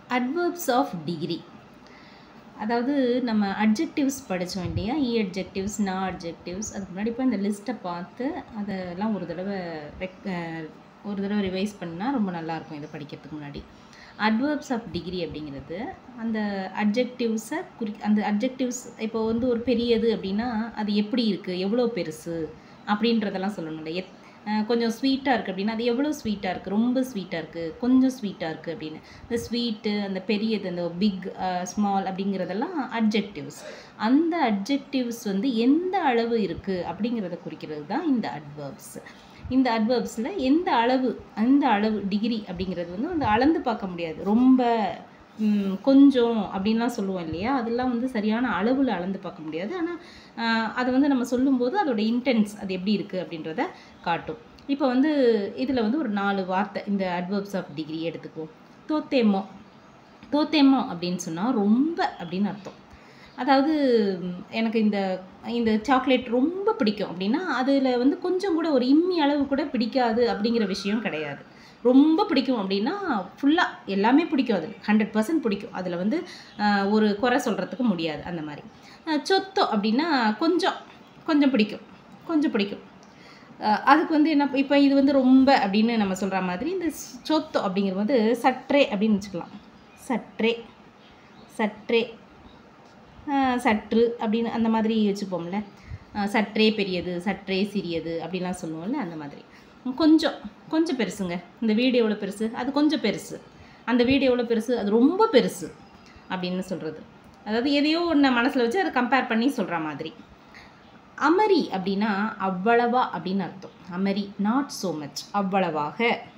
adverbs of degree அதாவது நம்ம adjectives படித்தோம் இல்லையா இ அட்ஜெக்டிவ்ஸ் நா அட்ஜெக்டிவ்ஸ் அதுக்கு முன்னாடி இப்போ இந்த லிஸ்ட்டை பார்த்து அதெல்லாம் ஒரு தடவை ரெக் ஒரு தடவை ரிவைஸ் பண்ணால் ரொம்ப நல்லாயிருக்கும் இதை படிக்கிறதுக்கு முன்னாடி அட்வர்ப்ஸ் ஆஃப் டிகிரி அப்படிங்கிறது அந்த அட்ஜெக்டிவ்ஸை குறி அந்த அட்ஜெக்டிவ்ஸ் இப்போ வந்து ஒரு பெரியது அப்படின்னா அது எப்படி இருக்குது எவ்வளோ பெருசு அப்படின்றதெல்லாம் சொல்லணும்ல எத் கொஞ்சம் ஸ்வீட்டாக இருக்குது அப்படின்னா அது எவ்வளோ ஸ்வீட்டாக இருக்குது ரொம்ப ஸ்வீட்டாக இருக்குது கொஞ்சம் ஸ்வீட்டாக இருக்குது அப்படின்னு இந்த ஸ்வீட்டு அந்த பெரியது அந்த பிக் ஸ்மால் அப்படிங்கிறதெல்லாம் அட்ஜெக்டிவ்ஸ் அந்த அட்ஜெக்டிவ்ஸ் வந்து எந்த அளவு இருக்குது அப்படிங்கிறத குறிக்கிறது தான் இந்த அட்வர்ப்ஸ் இந்த அட்வர்ப்ஸில் எந்த அளவு அந்த அளவு டிகிரி அப்படிங்கிறது வந்து வந்து அளந்து பார்க்க முடியாது ரொம்ப கொஞ்சம் அப்படின்லாம் சொல்லுவோம் இல்லையா அதெல்லாம் வந்து சரியான அளவில் அளந்து பார்க்க முடியாது ஆனால் அதை வந்து நம்ம சொல்லும்போது அதோட இன்டென்ஸ் அது எப்படி இருக்குது அப்படின்றத காட்டும் இப்போ வந்து இதில் வந்து ஒரு நாலு வார்த்தை இந்த அட்வர்ப்ஸ் ஆஃப் டிகிரி எடுத்துக்குவோம் தோத்தேமோ தோத்தேமோ அப்படின்னு சொன்னால் ரொம்ப அப்படின்னு அர்த்தம் அதாவது எனக்கு இந்த இந்த சாக்லேட் ரொம்ப பிடிக்கும் அப்படின்னா அதில் வந்து கொஞ்சம் கூட ஒரு இம்மி அளவு கூட பிடிக்காது அப்படிங்கிற விஷயம் கிடையாது ரொம்ப பிடிக்கும் அப்படின்னா ஃபுல்லாக எல்லாமே பிடிக்கும் அதில் ஹண்ட்ரட் பர்சன்ட் பிடிக்கும் அதில் வந்து ஒரு குறை சொல்கிறதுக்கு முடியாது அந்த மாதிரி சொத்தோ அப்படின்னா கொஞ்சம் கொஞ்சம் பிடிக்கும் கொஞ்சம் பிடிக்கும் அதுக்கு வந்து என்ன இப்போ இது வந்து ரொம்ப அப்படின்னு நம்ம சொல்கிற மாதிரி இந்த சொத்தோ அப்படிங்கிறது வந்து சற்றே அப்படின்னு வச்சுக்கலாம் சற்றே சற்றே சற்று அப்படின்னு அந்த மாதிரி வச்சுப்போம்ல சற்றே பெரியது சற்றே சிறியது அப்படிலாம் சொல்லுவோம்ல அந்த மாதிரி கொஞ்சம் கொஞ்சம் பெருசுங்க இந்த வீடு எவ்வளோ பெருசு அது கொஞ்சம் பெருசு அந்த வீடு எவ்வளோ பெருசு அது ரொம்ப பெருசு அப்படின்னு சொல்கிறது அதாவது எதையோ ஒன்று மனசில் வச்சு அதை கம்பேர் பண்ணி சொல்கிற மாதிரி அமரி அப்படின்னா அவ்வளவா அப்படின்னு அர்த்தம் அமரி நாட் ஸோ மச் அவ்வளவாக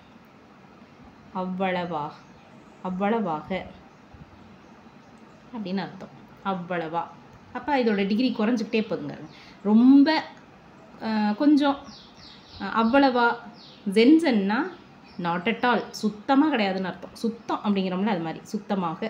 அவ்வளவா அவ்வளவாக அப்படின்னு அர்த்தம் அவ்வளவா அப்போ இதோட டிகிரி குறைஞ்சிக்கிட்டே போதுங்க ரொம்ப கொஞ்சம் அவ்வளவா ஜென்சன்னா நாட் அட் ஆல் சுத்தமாக கிடையாதுன்னு அர்த்தம் சுத்தம் அப்படிங்கிறோம்ல அது மாதிரி சுத்தமாக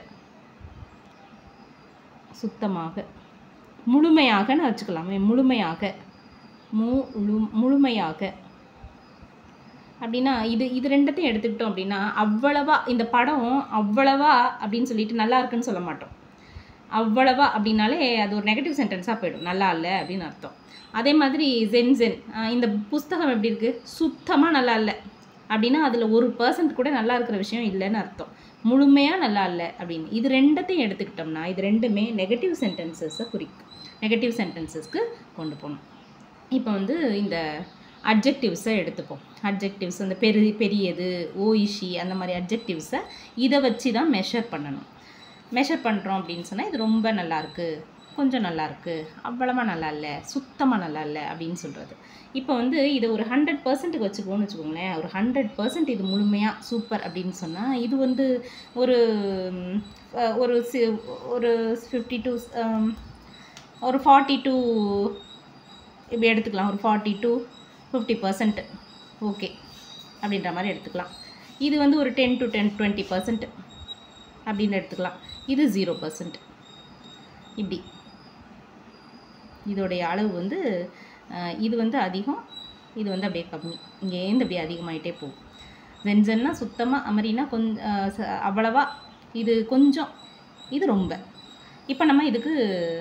சுத்தமாக முழுமையாகன்னு வச்சுக்கலாமே முழுமையாக முழு முழுமையாக அப்படின்னா இது இது ரெண்டத்தையும் எடுத்துக்கிட்டோம் அப்படின்னா அவ்வளவா இந்த படம் அவ்வளவா அப்படின்னு சொல்லிட்டு நல்லா இருக்குன்னு சொல்ல மாட்டோம் அவ்வளவா அப்படின்னாலே அது ஒரு நெகட்டிவ் சென்டென்ஸாக போயிடும் நல்லா இல்லை அப்படின்னு அர்த்தம் அதே மாதிரி ஜென் ஜென் இந்த புஸ்தகம் எப்படி இருக்குது சுத்தமாக நல்லா இல்லை அப்படின்னா அதில் ஒரு பர்சன்ட் கூட நல்லா இருக்கிற விஷயம் இல்லைன்னு அர்த்தம் முழுமையாக நல்லா இல்லை அப்படின்னு இது ரெண்டத்தையும் எடுத்துக்கிட்டோம்னா இது ரெண்டுமே நெகட்டிவ் சென்டென்சஸை குறிக்கும் நெகட்டிவ் சென்டென்சஸ்க்கு கொண்டு போகணும் இப்போ வந்து இந்த அட்ஜெக்டிவ்ஸை எடுத்துப்போம் அட்ஜெக்டிவ்ஸ் அந்த பெரு பெரியது ஓயிஷி அந்த மாதிரி அட்ஜெக்டிவ்ஸை இதை வச்சு தான் மெஷர் பண்ணணும் மெஷர் பண்ணுறோம் அப்படின்னு சொன்னால் இது ரொம்ப நல்லாயிருக்கு கொஞ்சம் நல்லாயிருக்கு அவ்வளவா நல்லா இல்லை சுத்தமாக நல்லா இல்லை அப்படின்னு சொல்கிறது இப்போ வந்து இதை ஒரு ஹண்ட்ரட் பர்சன்ட்டுக்கு வச்சுக்கோன்னு வச்சுக்கோங்களேன் ஒரு ஹண்ட்ரட் பர்சன்ட் இது முழுமையாக சூப்பர் அப்படின்னு சொன்னால் இது வந்து ஒரு ஒரு சி ஒரு ஃபிஃப்டி டூ ஒரு ஃபார்ட்டி டூ இப்படி எடுத்துக்கலாம் ஒரு forty two fifty percent okay அப்படின்ற மாதிரி எடுத்துக்கலாம் இது வந்து ஒரு ten to ten twenty percent அப்படின்னு எடுத்துக்கலாம் இது ஜீரோ பர்சன்ட் இப்படி இதோடைய அளவு வந்து இது வந்து அதிகம் இது வந்து அப்படியே கம்மி இங்கேருந்து அப்படியே அதிகமாகிட்டே போகும் ஜென்ஜன்னா சுத்தமாக அமரினா கொஞ்சம் அவ்வளவா இது கொஞ்சம் இது ரொம்ப இப்போ நம்ம இதுக்கு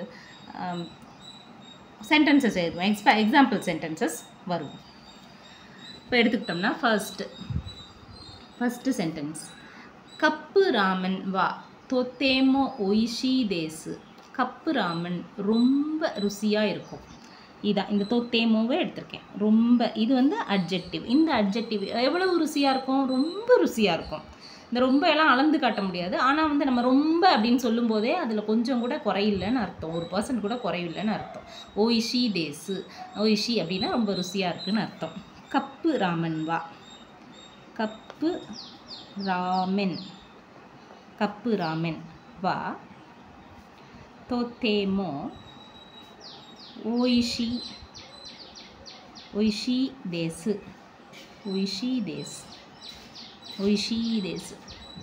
சென்டென்சஸ் எழுதுவோம் எக்ஸ்பா எக்ஸாம்பிள் சென்டென்சஸ் வருவோம் இப்போ எடுத்துக்கிட்டோம்னா first first sentence cup ramen வா தொத்தேமோ ஒய்ஷி தேசு கப்பு ராமன் ரொம்ப ருசியாக இருக்கும் இதான் இந்த தொத்தேமோவே எடுத்திருக்கேன் ரொம்ப இது வந்து அட்ஜெக்டிவ் இந்த அட்ஜெக்டிவ் எவ்வளவு ருசியாக இருக்கும் ரொம்ப ருசியாக இருக்கும் இந்த ரொம்ப எல்லாம் அளந்து காட்ட முடியாது ஆனால் வந்து நம்ம ரொம்ப அப்படின்னு சொல்லும்போதே அதில் கொஞ்சம் கூட குறையில்லைன்னு அர்த்தம் ஒரு பர்சன்ட் கூட குறையில்லைன்னு அர்த்தம் ஓய்ஷி தேசு ஓய்ஷி அப்படின்னா ரொம்ப ருசியாக இருக்குன்னு அர்த்தம் கப்பு ராமன் வா கப்பு ராமென் கப்பு ராமென் வா தோத்தேமோ ஓய்ஷி ஒய்ஷி தேசு ஒய்ஷி தேஸ் ஒய்ஷி தேசு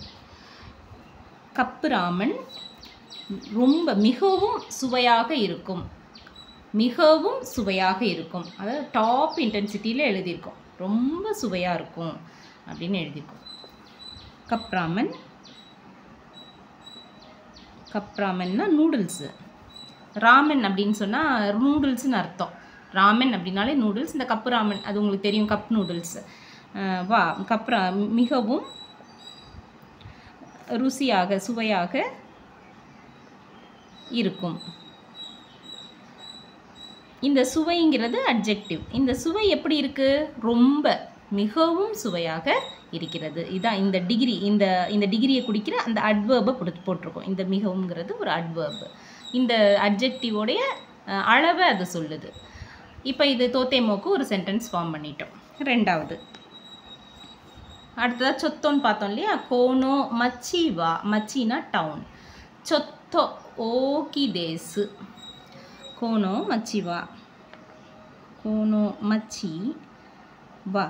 கப்பு ராமன் ரொம்ப மிகவும் சுவையாக இருக்கும் மிகவும் சுவையாக இருக்கும் அதாவது டாப் இன்டென்சிட்டியில் எழுதியிருக்கோம் ரொம்ப சுவையாக இருக்கும் அப்படின்னு எழுதியிருக்கோம் கப்ராமன் கப் ராமன்னா நூடுல்ஸு ராமன் அப்படின்னு சொன்னால் நூடுல்ஸ்னு அர்த்தம் ராமன் அப்படின்னாலே நூடுல்ஸ் இந்த கப்பு ராமன் அது உங்களுக்கு தெரியும் கப் நூடுல்ஸ் வா கப் ரா மிகவும் ருசியாக சுவையாக இருக்கும் இந்த சுவைங்கிறது அட்ஜெக்டிவ் இந்த சுவை எப்படி இருக்குது ரொம்ப மிகவும் சுவையாக இருக்கிறது இதான் இந்த டிகிரி இந்த இந்த டிகிரியை குடிக்கிற அந்த அட்வேர்பை போட்டு போட்டிருக்கோம் இந்த மிகவும்ங்கிறது ஒரு அட்வேர்பு இந்த அட்ஜெக்டிவோடைய அஹ், அளவை அது சொல்லுது இப்போ இது தோத்தேமோக்கு ஒரு சென்டென்ஸ் ஃபார்ம் பண்ணிட்டோம் ரெண்டாவது அடுத்ததாக சொத்தோன்னு பார்த்தோம் இல்லையா கோனோ மச்சிவா மச்சினா டவுன் சொத்தோ ஓகி தேசு கோனோ மச்சிவா கோனோ மச்சி வா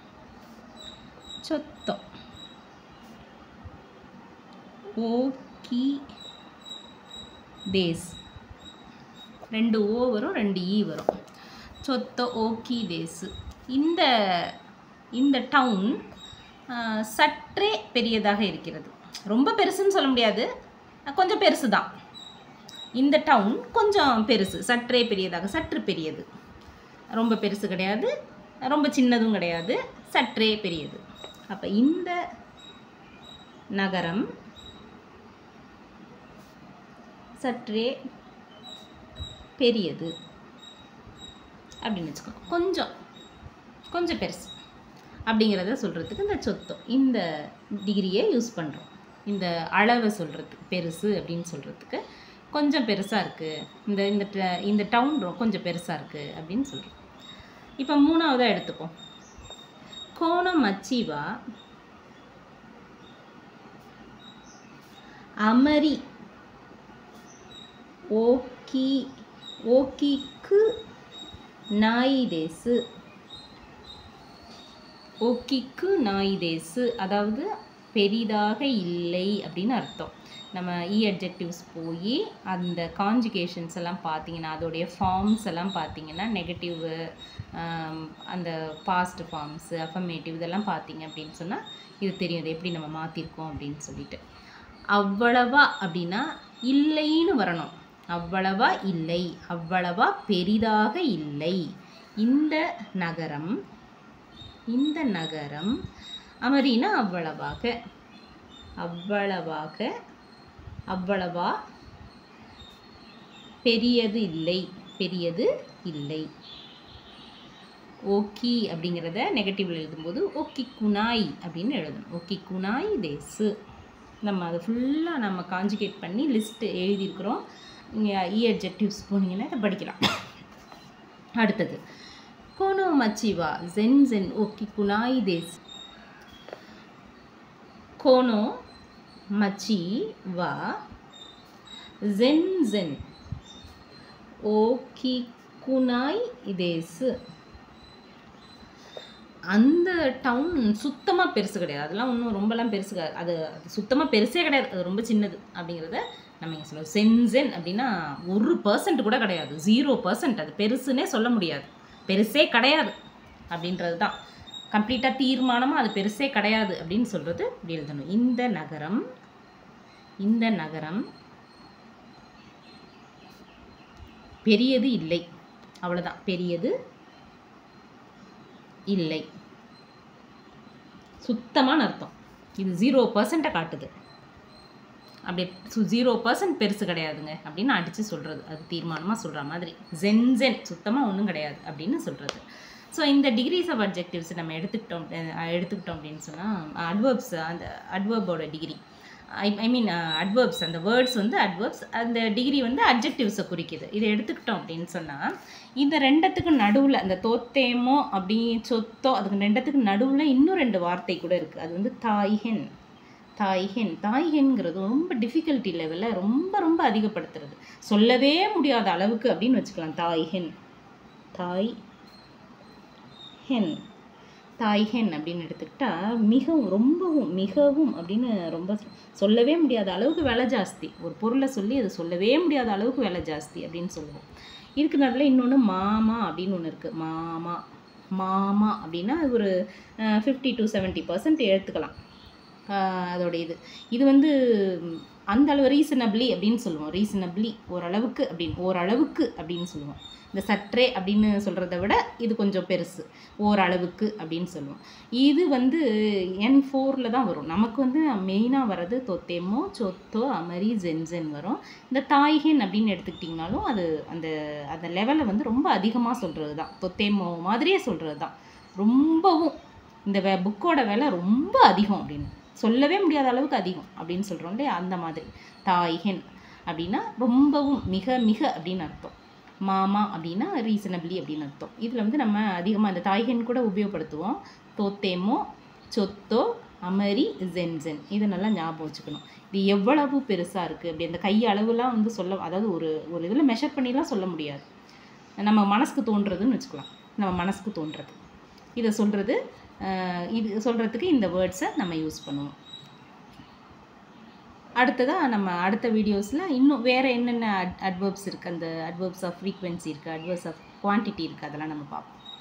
சொத்தோ ஓகி தேஸ் ரெண்டு ஓ வரும் ரெண்டு ஈ வரும் சொத்த ஓக்கி தேசு இந்த இந்த டவுன் சற்றே பெரியதாக இருக்கிறது ரொம்ப பெருசுன்னு சொல்ல முடியாது அஹ் கொஞ்சம் பெருசு தான் இந்த டவுன் கொஞ்சம் பெருசு சற்றே பெரியதாக சற்று பெரியது ரொம்ப பெருசு கிடையாது ரொம்ப சின்னதும் கிடையாது சற்றே பெரியது அப்போ இந்த நகரம் சற்றே பெரியது அப்படின்னு வச்சுக்கோங்க கொஞ்சம் கொஞ்சம் பெருசு அப்படிங்கிறத சொல்கிறதுக்கு இந்த சொத்தம் இந்த டிகிரியை யூஸ் பண்ணுறோம் இந்த அளவை சொல்கிறதுக்கு பெருசு அப்படின்னு சொல்கிறதுக்கு கொஞ்சம் பெருசாக இருக்குது இந்த இந்த ட- இந்த டவுன் கொஞ்சம் பெருசாக இருக்குது அப்படின்னு சொல்கிறோம் இப்போ மூணாவதாக எடுத்துப்போம் கோணம் மச்சிவா அமரி ஓக்கி ஓக்கிக்கு நாய் தேசு ஓக்கிக்கு நாய் தேசு அதாவது பெரிதாக இல்லை அப்படின்னு அர்த்தம் நம்ம இ அட்ஜெக்டிவ்ஸ் போய் அந்த காஞ்சுகேஷன்ஸ் எல்லாம் பார்த்தீங்கன்னா அதோடைய ஃபார்ம்ஸ் எல்லாம் பார்த்தீங்கன்னா நெகட்டிவ் அந்த பாஸ்ட் ஃபார்ம்ஸ் அஃபர்மேட்டிவ் இதெல்லாம் பார்த்தீங்க அப்படின்னு சொன்னால் இது தெரியும் இது எப்படி நம்ம மாற்றிருக்கோம் அப்படின்னு சொல்லிட்டு அவ்வளவா அப்படின்னா இல்லைன்னு வரணும் அவ்வளவா இல்லை அவ்வளவா பெரிதாக இல்லை இந்த நகரம் இந்த நகரம் அமரினா அவ்வளவாக அவ்வளவாக அவ்வளவா பெரியது இல்லை பெரியது இல்லை ஓக்கி அப்படிங்கிறத நெகட்டிவ்ல எழுதும்போது ஓக்கி குனாய் அப்படின்னு எழுதணும் ஓக்கி குனாய் தேசு நம்ம அதை ஃபுல்லாக நம்ம காஞ்சுகேட் பண்ணி லிஸ்ட்டு எழுதியிருக்கிறோம் நீங்கள் இ அட்ஜெக்டிவ்ஸ் போனீங்கன்னா இதை படிக்கலாம் அடுத்தது கோனோ மச்சிவா ஜென் ஜென் ஓக்கி குனாய் தேஸ் கோனோ மச்சி வா ஜென் ஜென் ஓக்கி குனாய் தேசு அந்த டவுன் சுத்தமாக பெருசு கிடையாது அதெல்லாம் ஒன்றும் ரொம்பலாம் பெருசு கிடையாது அது அது சுத்தமாக பெருசே கிடையாது அது ரொம்ப சின்னது அப்படிங்கிறத நம்ம இங்கே சொல்லுவோம் சென்சென் அப்படின்னா ஒரு பர்சன்ட் கூட கிடையாது ஜீரோ பர்சன்ட் அது பெருசுன்னே சொல்ல முடியாது பெருசே கிடையாது அப்படின்றது தான் கம்ப்ளீட்டாக தீர்மானமாக அது பெருசே கிடையாது அப்படின்னு சொல்கிறது இப்படி எழுதணும் இந்த நகரம் இந்த நகரம் பெரியது இல்லை அவ்வளோதான் பெரியது இல்லை சுத்தமான அர்த்தம் இது ஜீரோ பர்சண்ட்டை காட்டுது அப்படி ஜீரோ பர்சன்ட் பெருசு கிடையாதுங்க அப்படின்னு அடித்து சொல்கிறது அது தீர்மானமாக சொல்கிற மாதிரி ஜென் ஜென் சுத்தமாக ஒன்றும் கிடையாது அப்படின்னு சொல்கிறது ஸோ இந்த டிகிரிஸ் ஆஃப் அட்ஜெக்டிவ்ஸ் நம்ம எடுத்துக்கிட்டோம் அஹ் எடுத்துக்கிட்டோம் அப்படின்னு சொன்னால் அட்வர்ப்ஸ் அந்த அட்வர்போட degree I I mean adverbs அந்த வேர்ட்ஸ் வந்து அட்வர்ப்ஸ் அந்த டிகிரி வந்து அட்ஜெக்டிவ்ஸை குறிக்குது இதை எடுத்துக்கிட்டோம் அப்படின்னு சொன்னால் இந்த ரெண்டத்துக்கு நடுவில் அந்த தோத்தேமோ அப்படி சொத்தோ அதுக்கு ரெண்டத்துக்கு நடுவில் இன்னும் ரெண்டு வார்த்தை கூட இருக்குது அது வந்து தாய்ஹென் தாய்ஹென் தாய்ஹென்ங்கிறது ரொம்ப டிஃபிகல்ட்டி லெவலில் ரொம்ப ரொம்ப அதிகப்படுத்துறது சொல்லவே முடியாத அளவுக்கு அப்படின்னு வச்சுக்கலாம் தாய்ஹென் தாய் ஹென் தாய்ஹென் அப்படின்னு எடுத்துக்கிட்டா மிகவும் ரொம்பவும் மிகவும் அப்படின்னு ரொம்ப சொல்லவே முடியாத அளவுக்கு விலை ஜாஸ்தி ஒரு பொருளை சொல்லி அது சொல்லவே முடியாத அளவுக்கு விலை ஜாஸ்தி அப்படின்னு சொல்லுவோம் இதுக்கு நடுவில் இன்னொன்று மாமா அப்படின்னு ஒன்று இருக்குது மாமா மாமா அப்படின்னா அது ஒரு ஃபிஃப்டி டு செவன்ட்டி பர்சன்ட் எடுத்துக்கலாம் ஆஹ் அதோட இது இது வந்து ம், அந்த அளவு ரீசனபிளி அப்படின்னு சொல்லுவோம் ரீசனபிளி ஓரளவுக்கு அப்படின்னு ஓரளவுக்கு அப்படின்னு சொல்லுவோம் இந்த சற்றே அப்படின்னு சொல்கிறத விட இது கொஞ்சம் பெருசு ஓரளவுக்கு அப்படின்னு சொல்லுவோம் இது வந்து என் ஃபோரில் தான் வரும் நமக்கு வந்து மெயினாக வர்றது தொத்தேமோ சொத்தோ அமரி ஜென்ஜென் வரும் இந்த தாய்ஹென் அப்படின்னு எடுத்துக்கிட்டிங்கனாலும் அது அந்த அந்த லெவலை வந்து ரொம்ப அதிகமாக சொல்கிறது தான் தொத்தேமோ மாதிரியே சொல்கிறது தான் ரொம்பவும் இந்த வே புக்கோட விலை ரொம்ப அதிகம் அப்படின்னு சொல்லவே முடியாத அளவுக்கு அதிகம் அப்படின்னு சொல்கிறோம் இல்லையா அந்த மாதிரி தாய்ஹென் அப்படின்னா ரொம்பவும் மிக மிக அப்படின்னு அர்த்தம் மாமா அப்படின்னா ரீசனபிளி அப்படின்னு அர்த்தம் இதில் வந்து நம்ம அதிகமாக இந்த தாய்ஹென் கூட உபயோகப்படுத்துவோம் தோத்தேமோ சொத்தோ அமரி ஜென்ஜென் இதை நல்லா ஞாபகம் வச்சுக்கணும் இது எவ்வளவு பெருசாக இருக்குது அப்படி அந்த கை அளவுலாம் வந்து சொல்ல அதாவது ஒரு ஒரு இதில் மெஷர் பண்ணிலாம் சொல்ல முடியாது நம்ம மனசுக்கு தோன்றதுன்னு வச்சுக்கலாம் நம்ம மனசுக்கு தோன்றது இதை சொல்கிறது இது சொல்கிறதுக்கு இந்த வேர்ட்ஸை நம்ம யூஸ் பண்ணுவோம் அடுத்ததாக நம்ம அடுத்த வீடியோஸில் இன்னும் வேறு என்னென்ன அட் அட்வர்ப்ஸ் இருக்குது அந்த அட்வர்ப்ஸ் ஆஃப் ஃப்ரீக்வன்சி இருக்குது அட்வர்ப்ஸ் ஆஃப் குவான்டிட்டி இருக்குது அதெல்லாம் நம்ம பார்ப்போம்